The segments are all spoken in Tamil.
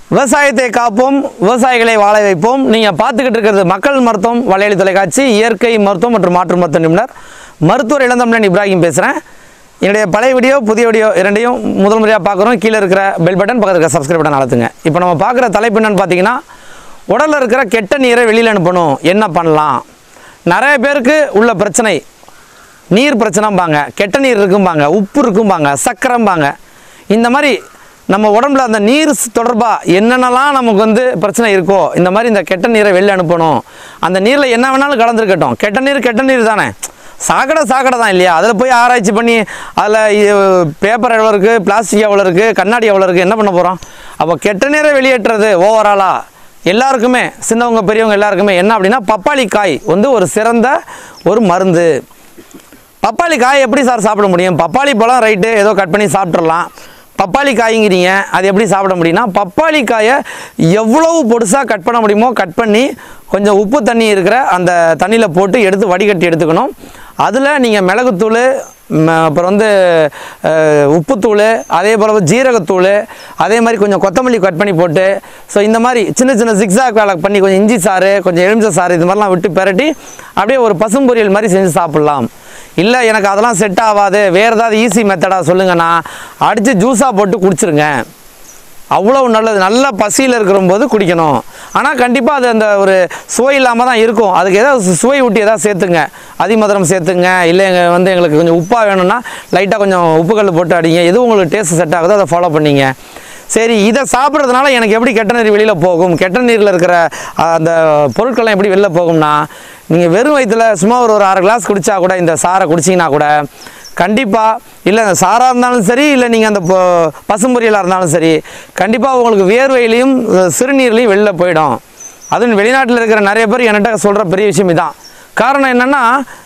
விவசாயத்தை காப்போம் விவசாயிகளை வாழ வைப்போம் நீங்கள் பார்த்துக்கிட்டு இருக்கிறது மக்கள் மருத்துவம் வலையொலி தொலைக்காட்சி இயற்கை மருத்துவம் மற்றும் மாற்று மருத்துவ நிபுணர் மருத்துவர் இளந்தமிழன் இப்ராஹிம் பேசுகிறேன் என்னுடைய பழைய வீடியோ புதிய வீடியோ இரண்டையும் முதல் முறையாக பார்க்குறோம் கீழே இருக்கிற பெல் பட்டன் பக்கத்தில் இருக்கிற சப்ஸ்கிரைப் பட்டன் அழுத்துங்க இப்போ நம்ம பார்க்குற தலைப்பு என்னன்னு பார்த்தீங்கன்னா உடலில் இருக்கிற கெட்ட நீரை வெளியில் அனுப்பணும் என்ன பண்ணலாம் நிறைய பேருக்கு உள்ள பிரச்சனை நீர் பிரச்சனைம்பாங்க கெட்ட நீர் இருக்கும்பாங்க உப்பு இருக்கும்பாங்க சக்கரம்பாங்க இந்த மாதிரி நம்ம உடம்புல அந்த நீர் தொடர்பாக என்னென்னலாம் நமக்கு வந்து பிரச்சனை இருக்கோ இந்த மாதிரி இந்த கெட்ட நீரை வெளில அனுப்பணும் அந்த நீரில் என்ன வேணாலும் கலந்துருக்கட்டும் கெட்ட நீர் கெட்ட நீர் தானே சாக்கடை சாக்கடை தான் இல்லையா அதில் போய் ஆராய்ச்சி பண்ணி அதில் பேப்பர் எவ்வளோ இருக்குது பிளாஸ்டிக் எவ்வளோ இருக்குது கண்ணாடி எவ்வளோ இருக்குது என்ன பண்ண போகிறோம் அப்போ கெட்ட நீரை வெளியேற்றுறது ஓவராலாக எல்லாருக்குமே சின்னவங்க பெரியவங்க எல்லாருக்குமே என்ன அப்படின்னா பப்பாளி காய் வந்து ஒரு சிறந்த ஒரு மருந்து பப்பாளி காய் எப்படி சார் சாப்பிட முடியும் பப்பாளி பழம் ரைட்டு ஏதோ கட் பண்ணி சாப்பிட்றலாம் பப்பாளி காய்ங்கிறீங்க அது எப்படி சாப்பிட முடியும்னா பப்பாளி காயை எவ்வளவு பொடுசாக கட் பண்ண முடியுமோ கட் பண்ணி கொஞ்சம் உப்பு தண்ணி இருக்கிற அந்த தண்ணியில் போட்டு எடுத்து வடிகட்டி எடுத்துக்கணும் அதில் நீங்கள் மிளகுத்தூள் ம, அப்புறம் வந்து அஹ், உப்புத்தூள் அதே போல் ஜீரகத்தூள் அதே மாதிரி கொஞ்சம் கொத்தமல்லி கட் பண்ணி போட்டு ஸோ இந்த மாதிரி சின்ன சின்ன ஜிக்ஸாக் வேலை பண்ணி கொஞ்சம் இஞ்சி சாறு கொஞ்சம் எலுமிச்சை சாறு இது மாதிரிலாம் விட்டு பெரட்டி அப்படியே ஒரு பசும்பொரியல் மாதிரி செஞ்சு சாப்பிட்லாம் இல்லை எனக்கு அதெல்லாம் செட் ஆகாது வேறு ஏதாவது ஈஸி மெத்தடாக சொல்லுங்கண்ணா அடித்து ஜூஸாக போட்டு குடிச்சிருங்க அவ்வளோ நல்லது நல்ல பசியில் இருக்கிறபோது குடிக்கணும் ஆனால் கண்டிப்பாக அது அந்த ஒரு சுவை இல்லாமல் தான் இருக்கும் அதுக்கு ஏதாவது சு- சுவை ஊட்டி ஏதாவது சேர்த்துங்க அதிமதுரம் சேர்த்துங்க இல்லை எங்க வந்து எங்களுக்கு கொஞ்சம் உப்பாக வேணும்னா லைட்டாக கொஞ்சம் உப்புக்கல் போட்டு அடிங்க எது உங்களுக்கு டேஸ்ட் செட் ஆகுதோ அதை ஃபாலோ பண்ணிங்க சரி இதை சாப்பிட்றதுனால எனக்கு எப்படி கெட்ட நீர் வெளியில் போகும் கெட்ட நீரில் இருக்கிற அஹ், அந்த பொருட்கள்லாம் எப்படி வெளில போகும்னா நீங்கள் வெறும் வயிற்றுல சும்மா ஒரு ஒரு அரை கிளாஸ் குடித்தா கூட இந்த சாரை குடிச்சிங்கன்னா கூட கண்டிப்பாக இல்லை அந்த சாராக இருந்தாலும் சரி இல்லை நீங்கள் அந்த பொ- பசும்பொரியலாக இருந்தாலும் சரி கண்டிப்பாக உங்களுக்கு வேர்வையிலையும் அஹ், சிறுநீர்லையும் வெளில போயிடும் அதுவும் வெளிநாட்டில் இருக்கிற நிறைய பேர் என்கிட்ட சொல்கிற பெரிய விஷயம் இதான் காரணம் என்னென்னா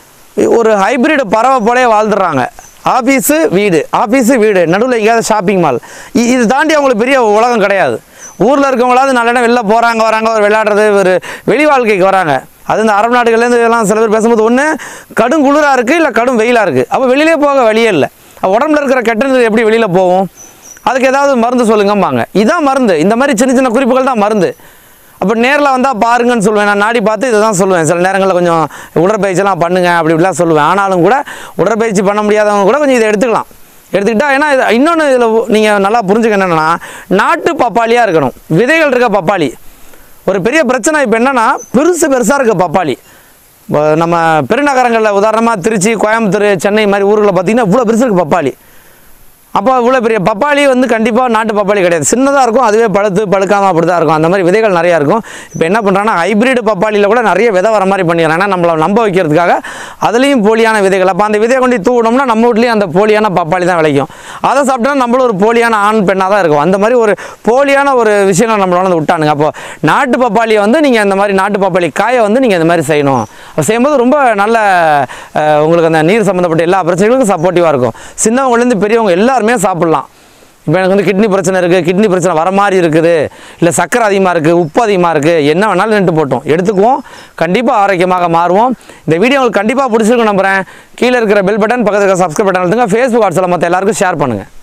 ஒரு ஹைபிரிட் பறவை போலே வாழ்ந்துடுறாங்க ஆஃபீஸு வீடு ஆஃபீஸு வீடு நடுவில் எங்கேயாவது ஷாப்பிங் மால் இது தாண்டி அவங்களுக்கு பெரிய உலகம் கிடையாது ஊரில் இருக்கவங்களாவது நல்ல இடம் வெளில போகிறாங்க வராங்க ஒரு விளையாடுறது ஒரு வெளி வாழ்க்கைக்கு வராங்க அது இந்த அரபு நாடுகள்லேருந்து இதெல்லாம் சில பேர் பேசும்போது ஒன்று கடும் குளிராக இருக்குது இல்லை கடும் வெயிலாக இருக்குது அப்போ வெளியிலே போக வழியே இல்லை அப்ப உடம்புல இருக்கிற கெட்ட நீர் எப்படி வெளியில் போகும் அதுக்கு ஏதாவது மருந்து சொல்லுங்கம்பாங்க இதான் மருந்து இந்த மாதிரி சின்ன சின்ன குறிப்புகள் தான் மருந்து அப்போ நேரில் வந்தால் பாருங்கன்னு சொல்லுவேன் நான் நாடி பார்த்து இதை தான் சொல்லுவேன் சில நேரங்களில் கொஞ்சம் உடற்பயிற்சிலாம் பண்ணுங்க அப்படி இப்படிலாம் சொல்லுவேன் ஆனாலும் கூட உடற்பயிற்சி பண்ண முடியாதவங்க கூட கொஞ்சம் இதை எடுத்துக்கலாம் எடுத்துக்கிட்டா ஏன்னா இது இன்னொன்று இதில் நீங்கள் நல்லா புரிஞ்சுக்க என்னென்னா நாட்டு பப்பாளியாக இருக்கணும் விதைகள் இருக்க பப்பாளி ஒரு பெரிய பிரச்சனை இப்போ என்னென்னா பெருசு பெருசாக இருக்க பப்பாளி இப்போ நம்ம பெருநகரங்களில் உதாரணமாக திருச்சி கோயம்புத்தூர் சென்னை மாதிரி ஊர்களில் பார்த்தீங்கன்னா இவ்வளோ பெருசு இருக்கு பப்பாளி அப்போ இவ்வளோ பெரிய பப்பாளி வந்து கண்டிப்பாக நாட்டு பப்பாளி கிடையாது சின்னதாக இருக்கும் அதுவே பழுத்து பழுக்காமல் அப்படி தான் இருக்கும் அந்த மாதிரி விதைகள் நிறையா இருக்கும் இப்போ என்ன பண்ணுறாங்கன்னா ஹைபிரிட் பப்பாளியில் கூட நிறைய விதை வர மாதிரி பண்ணிடுறாங்க ஏன்னா நம்மளை நம்ப வைக்கிறதுக்காக அதுலேயும் போலியான விதைகள் அப்போ அந்த விதையை கொண்டு தூவினோம்னா நம்ம வீட்லேயும் அந்த போலியான பப்பாளி தான் விளைக்கும் அதை சாப்பிட்டா நம்மளும் ஒரு போலியான ஆண் பெண்ணாக தான் இருக்கும் அந்த மாதிரி ஒரு போலியான ஒரு விஷயங்கள் நம்மளோட வந்து விட்டானுங்க அப்போ நாட்டு பப்பாளியை வந்து நீங்கள் இந்த மாதிரி நாட்டு பப்பாளி காயை வந்து நீங்கள் இந்த மாதிரி செய்யணும் அப்போ செய்யும்போது ரொம்ப நல்ல அஹ், உங்களுக்கு அந்த நீர் சம்மந்தப்பட்ட எல்லா பிரச்சனைகளுக்கும் சப்போர்ட்டிவாக இருக்கும் சின்னவங்கலேருந்து பெரியவங்க எல்லாருமே சாப்பிட்லாம் இப்போ எனக்கு வந்து கிட்னி பிரச்சனை இருக்குது கிட்னி பிரச்சனை வர மாதிரி இருக்குது இல்லை சக்கரை அதிகமாக இருக்குது உப்பு அதிகமாக இருக்குது என்ன வேணாலும் நின்று போட்டோம் எடுத்துக்குவோம் கண்டிப்பாக ஆரோக்கியமாக மாறுவோம் இந்த வீடியோ உங்களுக்கு கண்டிப்பாக பிடிச்சிருக்கும் நம்புகிறேன் கீழே இருக்கிற பெல் பட்டன் பக்கத்தில் இருக்கிற சப்ஸ்கிரைப் பட்டன் அழுத்துங்க ஃபேஸ்புக் வாட்ஸ்அப்பில் மற்ற எல்லாருக்கும் ஷேர் பண்ணுங்கள்